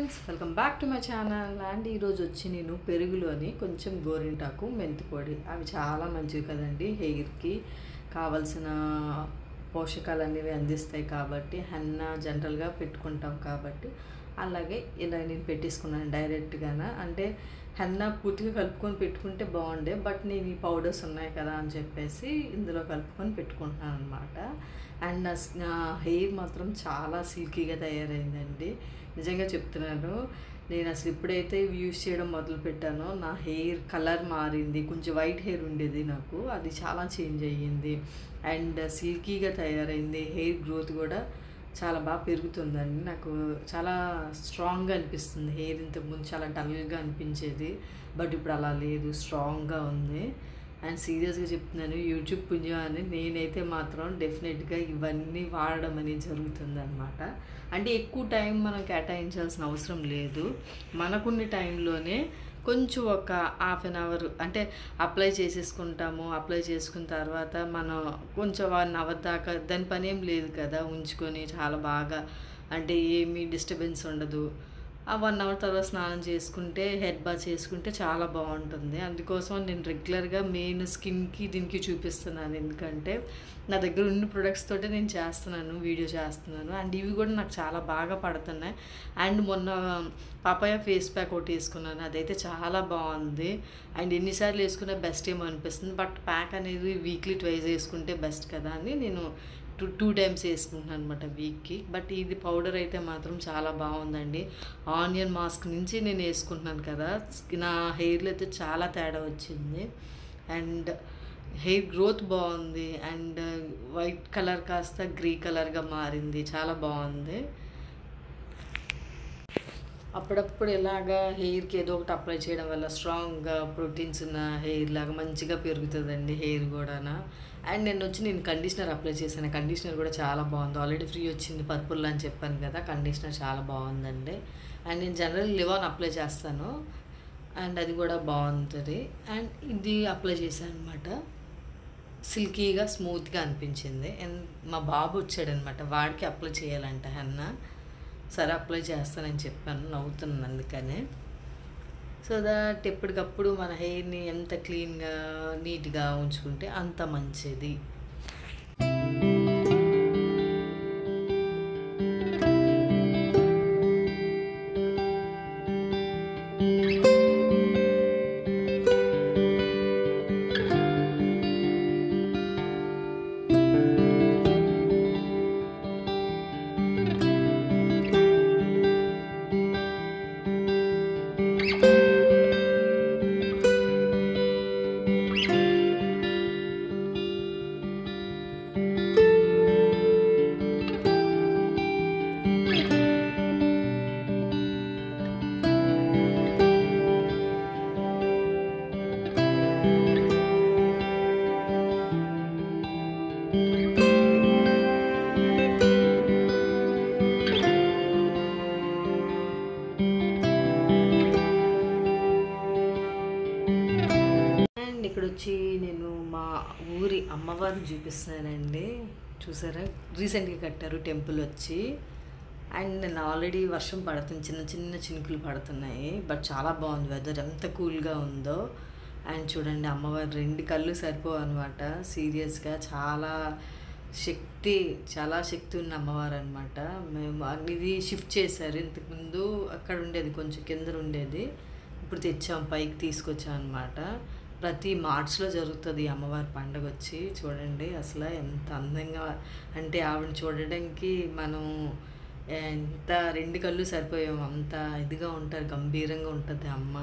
friends welcome back to my channel and ఈరోజు వచ్చి నేను పెరుగులోని కొంచెం గోరింటాకు మెంతి పొడి అవి చాలా మంచివి కదండి హెయిర్కి కావలసిన పోషకాలు అనేవి అందిస్తాయి కాబట్టి హెన్న జనరల్గా పెట్టుకుంటాం కాబట్టి అలాగే ఇలా నేను పెట్టేసుకున్నాను డైరెక్ట్గాన అంటే హెన్న పూర్తిగా కలుపుకొని పెట్టుకుంటే బాగుండే బట్ నేను ఈ పౌడర్స్ ఉన్నాయి కదా అని చెప్పేసి ఇందులో కలుపుకొని పెట్టుకుంటున్నాను అనమాట అండ్ నా హెయిర్ మాత్రం చాలా సిల్కీగా తయారైందండి నిజంగా చెప్తున్నాను నేను అసలు ఎప్పుడైతే ఇవి యూస్ చేయడం మొదలు పెట్టానో నా హెయిర్ కలర్ మారింది కొంచెం వైట్ హెయిర్ ఉండేది నాకు అది చాలా చేంజ్ అయ్యింది అండ్ సిల్కీగా తయారైంది హెయిర్ గ్రోత్ కూడా చాలా బాగా పెరుగుతుందండి నాకు చాలా స్ట్రాంగ్గా అనిపిస్తుంది హెయిర్ ఇంతకుముందు చాలా డల్గా అనిపించేది బట్ ఇప్పుడు అలా లేదు స్ట్రాంగ్గా ఉంది అండ్ సీరియస్గా చెప్తున్నాను యూట్యూబ్ పుణ్యం అని నేనైతే మాత్రం డెఫినెట్గా ఇవన్నీ వాడడం అనేది జరుగుతుంది అనమాట అంటే ఎక్కువ టైం మనం కేటాయించాల్సిన అవసరం లేదు మనకున్న టైంలోనే కొంచెం ఒక హాఫ్ అన్ అవర్ అంటే అప్లై చేసేసుకుంటాము అప్లై చేసుకున్న తర్వాత మనం కొంచెం వన్ అవర్ దాకా దాని పని ఏం లేదు కదా ఉంచుకొని చాలా బాగా అంటే ఏమీ డిస్టర్బెన్స్ ఉండదు ఆ వన్ అవర్ తర్వాత స్నానం చేసుకుంటే హెడ్ బాత్ చేసుకుంటే చాలా బాగుంటుంది అందుకోసం నేను రెగ్యులర్గా మెయిన్ స్కిన్కి దీనికి చూపిస్తున్నాను ఎందుకంటే నా దగ్గర ఉన్న ప్రొడక్ట్స్ తోటే నేను చేస్తున్నాను వీడియో చేస్తున్నాను అండ్ ఇవి కూడా నాకు చాలా బాగా పడుతున్నాయి అండ్ మొన్న పాపాయ ఫేస్ ప్యాక్ ఒకటి వేసుకున్నాను అదైతే చాలా బాగుంది అండ్ ఎన్నిసార్లు వేసుకున్నా బెస్ట్ ఏమో అనిపిస్తుంది బట్ ప్యాక్ అనేది వీక్లీ ట్వైజ్ వేసుకుంటే బెస్ట్ కదా అని నేను టూ టూ టైమ్స్ వేసుకుంటున్నాను అనమాట వీక్కి బట్ ఇది పౌడర్ అయితే మాత్రం చాలా బాగుందండి ఆనియన్ మాస్క్ నుంచి నేను వేసుకుంటున్నాను కదా నా హెయిర్లో అయితే చాలా తేడా వచ్చింది అండ్ హెయిర్ గ్రోత్ బాగుంది అండ్ వైట్ కలర్ కాస్త గ్రే కలర్గా మారింది చాలా బాగుంది అప్పుడప్పుడు ఇలాగా హెయిర్కి ఏదో ఒకటి అప్లై చేయడం వల్ల స్ట్రాంగ్గా ప్రోటీన్స్ ఉన్న హెయిర్ లాగా మంచిగా పెరుగుతుందండి హెయిర్ కూడా అండ్ నేను వచ్చి నేను కండిషనర్ అప్లై చేశాను కండిషనర్ కూడా చాలా బాగుంది ఆల్రెడీ ఫ్రీ వచ్చింది పర్పుల్ అని చెప్పాను కదా కండిషనర్ చాలా బాగుందండి అండ్ నేను జనరల్ లివాన్ అప్లై చేస్తాను అండ్ అది కూడా బాగుంటుంది అండ్ ఇది అప్లై చేశాను అనమాట సిల్కీగా స్మూత్గా అనిపించింది అండ్ మా బాబు వచ్చాడనమాట వాడికి అప్లై చేయాలంట హెన్న సరే అప్లై చేస్తానని చెప్పాను నవ్వుతున్నాను అందుకనే సో దట్ ఎప్పటికప్పుడు మన హెయిర్ని ఎంత క్లీన్గా నీట్గా ఉంచుకుంటే అంత మంచిది అండ్ ఇక్కడ వచ్చి నేను మా ఊరి అమ్మవారిని చూపిస్తున్నానండి చూసారా రీసెంట్గా కట్టారు టెంపుల్ వచ్చి అండ్ నేను ఆల్రెడీ వర్షం పడుతుంది చిన్న చిన్న చినుకులు పడుతున్నాయి బట్ చాలా బాగుంది వెదర్ ఎంత కూల్గా ఉందో అండ్ చూడండి అమ్మవారి రెండు కళ్ళు సరిపోవు అనమాట సీరియస్గా చాలా శక్తి చాలా శక్తి ఉన్న అమ్మవారు అనమాట మేము ఇది షిఫ్ట్ చేశారు ఇంతకుముందు అక్కడ ఉండేది కొంచెం కింద ఉండేది ఇప్పుడు తెచ్చాం పైకి తీసుకొచ్చాం అనమాట ప్రతి మార్చ్లో జరుగుతుంది ఈ అమ్మవారి పండగ వచ్చి చూడండి అసలు ఎంత అందంగా అంటే ఆవిడని చూడడానికి మనం ఎంత రెండు కళ్ళు సరిపోయాం అంత ఇదిగా ఉంటారు గంభీరంగా ఉంటుంది అమ్మ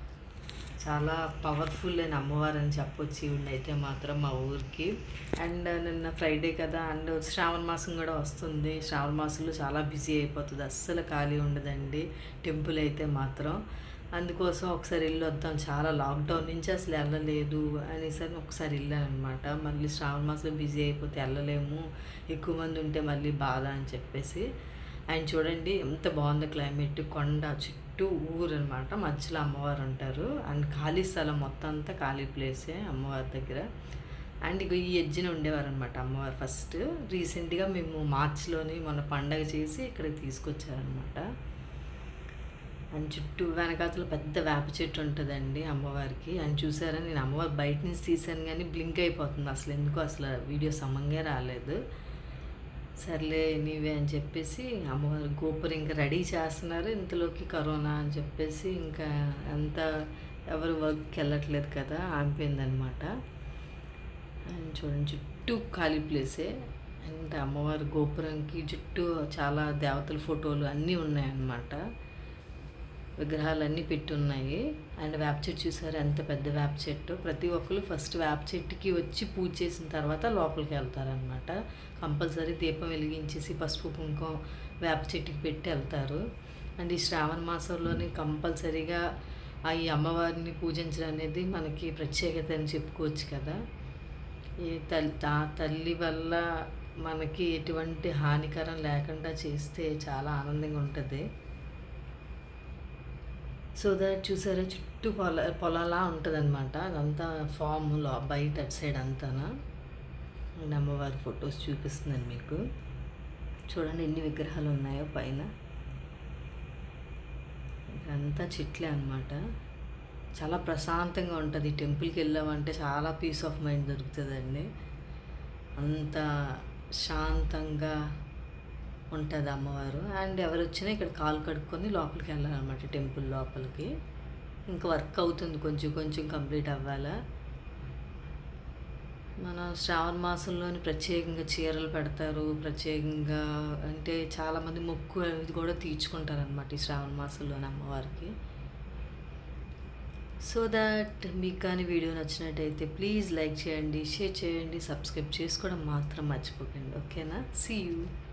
చాలా పవర్ఫుల్ అయిన అమ్మవారు అని చెప్పొచ్చు ఈవిడైతే మాత్రం మా ఊరికి అండ్ నిన్న ఫ్రైడే కదా అండ్ శ్రావణ మాసం కూడా వస్తుంది శ్రావణ మాసంలో చాలా బిజీ అయిపోతుంది అస్సలు ఖాళీ ఉండదండి టెంపుల్ అయితే మాత్రం అందుకోసం ఒకసారి వెళ్ళి వద్దాం చాలా లాక్డౌన్ నుంచి అసలు వెళ్ళలేదు అనేసరి ఒకసారి వెళ్ళాను అనమాట మళ్ళీ శ్రావణ మాసంలో బిజీ అయిపోతే వెళ్ళలేము ఎక్కువ మంది ఉంటే మళ్ళీ బాధ అని చెప్పేసి ఆయన చూడండి ఎంత బాగుందో క్లైమేట్ కొండ చుట్టూ ఊరు అనమాట మధ్యలో అమ్మవారు ఉంటారు అండ్ ఖాళీ స్థలం మొత్తం అంతా ఖాళీ ప్లేసే అమ్మవారి దగ్గర అండ్ ఇక ఈ ఎడ్జిన ఉండేవారు అనమాట అమ్మవారు ఫస్ట్ రీసెంట్గా మేము మార్చిలోని మొన్న పండగ చేసి ఇక్కడికి తీసుకొచ్చారనమాట అండ్ చుట్టూ వెనకాతల పెద్ద వేప చెట్టు ఉంటుందండి అమ్మవారికి అండ్ చూసారా నేను అమ్మవారి బయట నుంచి తీసాను కానీ బ్లింక్ అయిపోతుంది అసలు ఎందుకో అసలు వీడియో సమంగా రాలేదు సర్లే నీవే అని చెప్పేసి అమ్మవారి గోపురం ఇంకా రెడీ చేస్తున్నారు ఇంతలోకి కరోనా అని చెప్పేసి ఇంకా అంత ఎవరు వర్క్కి వెళ్ళట్లేదు కదా ఆగిపోయిందనమాట అండ్ చూడండి చుట్టూ ఖాళీ ప్లేసే అండ్ అమ్మవారి గోపురంకి చుట్టూ చాలా దేవతల ఫోటోలు అన్నీ ఉన్నాయన్నమాట విగ్రహాలన్నీ పెట్టి ఉన్నాయి అండ్ వేప చెట్టు చూసారు ఎంత పెద్ద వేప చెట్టు ప్రతి ఒక్కరు ఫస్ట్ వేప చెట్టుకి వచ్చి పూజ చేసిన తర్వాత లోపలికి వెళ్తారనమాట కంపల్సరీ దీపం వెలిగించేసి పసుపు కుంకుమ వేప చెట్టుకి పెట్టి వెళ్తారు అండ్ ఈ శ్రావణ మాసంలోనే కంపల్సరీగా ఆ ఈ అమ్మవారిని పూజించడం అనేది మనకి ప్రత్యేకత అని చెప్పుకోవచ్చు కదా ఈ తల్లి ఆ తల్లి వల్ల మనకి ఎటువంటి హానికరం లేకుండా చేస్తే చాలా ఆనందంగా ఉంటుంది సో దట్ చూసారా చుట్టూ పొల పొలాలా ఉంటుంది అనమాట అదంతా ఫామ్లో బయట అటు సైడ్ అంతానా అండ్ అమ్మవారి ఫొటోస్ చూపిస్తున్నాను మీకు చూడండి ఎన్ని విగ్రహాలు ఉన్నాయో పైన ఇదంతా చెట్లే అనమాట చాలా ప్రశాంతంగా ఉంటుంది టెంపుల్కి వెళ్ళామంటే చాలా పీస్ ఆఫ్ మైండ్ దొరుకుతుందండి అంత శాంతంగా ఉంటుంది అమ్మవారు అండ్ ఎవరు వచ్చినా ఇక్కడ కాలు కడుక్కొని లోపలికి వెళ్ళాలన్నమాట టెంపుల్ లోపలికి ఇంకా వర్క్ అవుతుంది కొంచెం కొంచెం కంప్లీట్ అవ్వాలా మన శ్రావణ మాసంలోని ప్రత్యేకంగా చీరలు పెడతారు ప్రత్యేకంగా అంటే చాలామంది మొక్కు అనేది కూడా తీర్చుకుంటారు అనమాట ఈ శ్రావణ మాసంలోని అమ్మవారికి సో దట్ మీకు కానీ వీడియో నచ్చినట్టయితే ప్లీజ్ లైక్ చేయండి షేర్ చేయండి సబ్స్క్రైబ్ చేసుకోవడం మాత్రం మర్చిపోకండి ఓకేనా సీ యూ